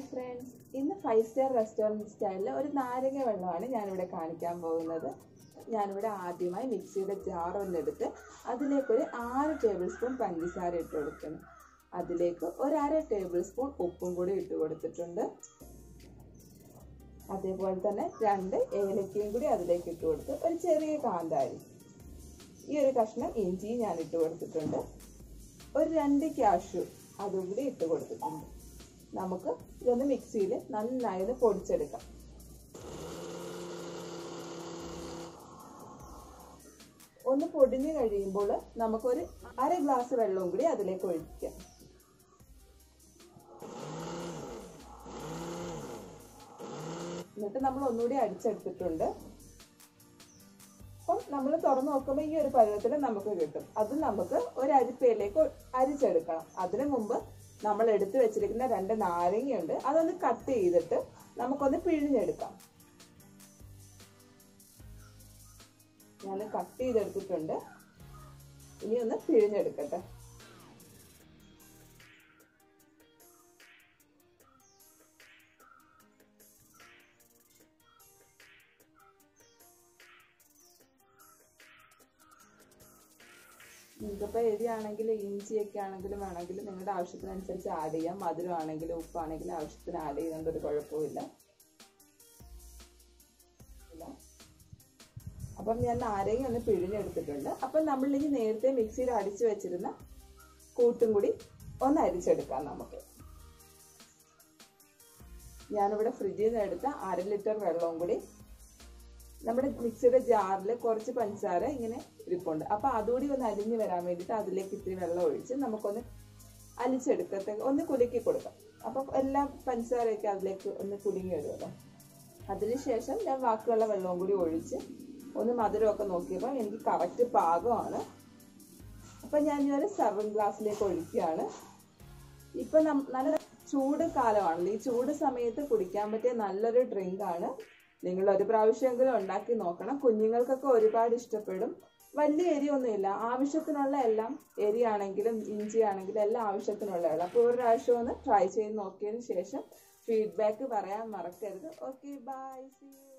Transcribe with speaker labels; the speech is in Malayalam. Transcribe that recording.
Speaker 1: ഹായ് ഫ്രണ്ട്സ് ഇന്ന് ഫൈവ് സ്റ്റാർ റെസ്റ്റോറൻറ്റ് സ്റ്റൈലിൽ ഒരു നാരങ്ങ വെള്ളമാണ് ഞാനിവിടെ കാണിക്കാൻ പോകുന്നത് ഞാനിവിടെ ആദ്യമായി മിക്സിയുടെ ജാർ ഒന്നെടുത്ത് അതിലേക്കൊരു ആറ് ടേബിൾ സ്പൂൺ പഞ്ചസാര ഇട്ട് കൊടുക്കണം അതിലേക്ക് ഒരു അര ടേബിൾ സ്പൂൺ ഉപ്പും കൂടി ഇട്ട് കൊടുത്തിട്ടുണ്ട് അതേപോലെ തന്നെ രണ്ട് ഏലക്കയും കൂടി അതിലേക്ക് ഇട്ട് കൊടുത്ത് ഒരു ചെറിയ കാന്താരി ഈ ഒരു കഷ്ണം ഇഞ്ചിയും ഞാൻ ഇട്ട് കൊടുത്തിട്ടുണ്ട് ഒരു രണ്ട് ക്യാഷു അതും കൂടി ഇട്ട് കൊടുത്തിട്ടുണ്ട് നമുക്ക് ഇതൊന്ന് മിക്സിയിൽ നന്നായി ഒന്ന് പൊടിച്ചെടുക്കാം ഒന്ന് പൊടിഞ്ഞു കഴിയുമ്പോൾ നമുക്കൊരു അര ഗ്ലാസ് വെള്ളവും കൂടി അതിലേക്ക് ഒഴിക്കാം എന്നിട്ട് നമ്മൾ ഒന്നുകൂടി അടിച്ചെടുത്തിട്ടുണ്ട് അപ്പം നമ്മൾ തുറന്നു നോക്കുമ്പോൾ ഈ ഒരു പരുവത്തിൽ നമുക്ക് കിട്ടും അത് നമുക്ക് ഒരു അരിപ്പയിലേക്ക് അരിച്ചെടുക്കണം അതിനു മുമ്പ് നമ്മൾ എടുത്തു വെച്ചിരിക്കുന്ന രണ്ട് നാരങ്ങയുണ്ട് അതൊന്ന് കട്ട് ചെയ്തിട്ട് നമുക്കൊന്ന് പിഴിഞ്ഞെടുക്കാം ഞാൻ കട്ട് ചെയ്തെടുത്തിട്ടുണ്ട് ഇനി ഒന്ന് പിഴിഞ്ഞെടുക്കട്ടെ നിങ്ങൾക്കിപ്പോൾ എരിയാണെങ്കിലും ഇഞ്ചിയൊക്കെ ആണെങ്കിലും വേണമെങ്കിലും നിങ്ങളുടെ ആവശ്യത്തിനനുസരിച്ച് ആഡ് ചെയ്യാം മധുരം ആണെങ്കിലും ഉപ്പാണെങ്കിലും ആവശ്യത്തിന് ആഡ് ചെയ്യുന്നതുകൊണ്ട് ഒരു കുഴപ്പമില്ല അപ്പം ഞാൻ നാരങ്ങ ഒന്ന് പിഴിഞ്ഞെടുത്തിട്ടുണ്ട് അപ്പം നമ്മളിനി നേരത്തെ മിക്സിയിൽ അടിച്ചു വെച്ചിരുന്ന കൂട്ടും കൂടി ഒന്ന് അരിച്ചെടുക്കാം നമുക്ക് ഞാനിവിടെ ഫ്രിഡ്ജിൽ നിന്ന് എടുത്ത അര ലിറ്റർ വെള്ളവും കൂടി നമ്മുടെ മിക്സിയുടെ ജാറിൽ കുറച്ച് പഞ്ചസാര ഇങ്ങനെ ഇരിപ്പുണ്ട് അപ്പൊ അതുകൂടി ഒന്ന് അലിഞ്ഞു വരാൻ വേണ്ടിയിട്ട് അതിലേക്ക് ഇത്തിരി വെള്ളം ഒഴിച്ച് നമുക്കൊന്ന് അലിച്ചെടുക്കത്തെ ഒന്ന് കുലുക്കി കൊടുക്കാം അപ്പൊ എല്ലാം പഞ്ചസാരയൊക്കെ അതിലേക്ക് ഒന്ന് കുലുങ്ങി വരുമല്ലോ അതിനുശേഷം ഞാൻ ബാക്കിയുള്ള വെള്ളവും കൂടി ഒഴിച്ച് ഒന്ന് മധുരമൊക്കെ നോക്കിയപ്പോൾ എനിക്ക് കറക്റ്റ് പാകമാണ് അപ്പൊ ഞാൻ ഈ ഒരു സെർവിങ് ഗ്ലാസ്സിലേക്ക് ഒഴിക്കുകയാണ് ഇപ്പൊ നല്ല ചൂട് കാലമാണല്ലോ ഈ ചൂട് സമയത്ത് കുടിക്കാൻ പറ്റിയ നല്ലൊരു ഡ്രിങ്ക് ആണ് നിങ്ങൾ ഒരു പ്രാവശ്യമെങ്കിലും ഉണ്ടാക്കി നോക്കണം കുഞ്ഞുങ്ങൾക്കൊക്കെ ഒരുപാട് ഇഷ്ടപ്പെടും വലിയ എരിയൊന്നുമില്ല ആവശ്യത്തിനുള്ള എല്ലാം എരിയാണെങ്കിലും ഇഞ്ചി ആണെങ്കിലും എല്ലാം ആവശ്യത്തിനുള്ളതാണ് അപ്പോൾ ഒരു പ്രാവശ്യം ഒന്ന് ട്രൈ ചെയ്ത് നോക്കിയതിന് ശേഷം ഫീഡ്ബാക്ക് പറയാൻ മറക്കരുത് ഓക്കെ ബൈ സി